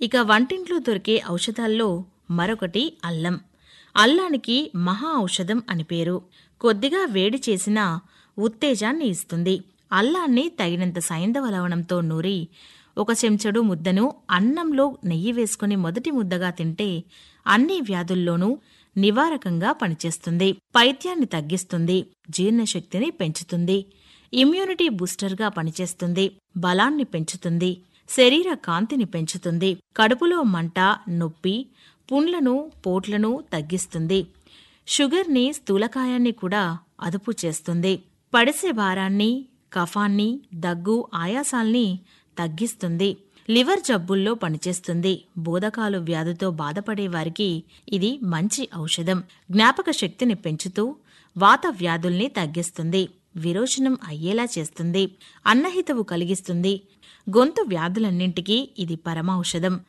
ఇక వంటింట్లో దొరికే ఔషధాల్లో మరొకటి అల్లం అల్లానికి మహా ఔషధం అని పేరు కొద్దిగా వేడి చేసిన ఉత్తేజాన్ని ఇస్తుంది అల్లాన్ని తగినంత సైంధవ లవణంతో నూరి ఒక చెంచడు ముద్దను అన్నంలో నెయ్యి వేసుకుని మొదటి ముద్దగా తింటే అన్ని వ్యాధుల్లోనూ నివారకంగా పనిచేస్తుంది పైత్యాన్ని తగ్గిస్తుంది జీర్ణశక్తిని పెంచుతుంది ఇమ్యూనిటీ బూస్టర్గా పనిచేస్తుంది బలాన్ని పెంచుతుంది శరీర కాంతిని పెంచుతుంది కడుపులో మంట నొప్పి పుండ్లను పోట్లను తగ్గిస్తుంది షుగర్ని స్థూలకాయాన్ని కూడా అదుపు చేస్తుంది పడిసె భారాన్ని కఫాన్ని దగ్గు ఆయాసాల్ని తగ్గిస్తుంది లివర్ జబ్బుల్లో పనిచేస్తుంది బోధకాలు వ్యాధితో బాధపడే వారికి ఇది మంచి ఔషధం జ్ఞాపక శక్తిని పెంచుతూ వాత వ్యాధుల్ని తగ్గిస్తుంది విరోచనం అయ్యేలా చేస్తుంది అన్నహితవు కలిగిస్తుంది గొంతు వ్యాధులన్నింటికీ ఇది పరమౌషధం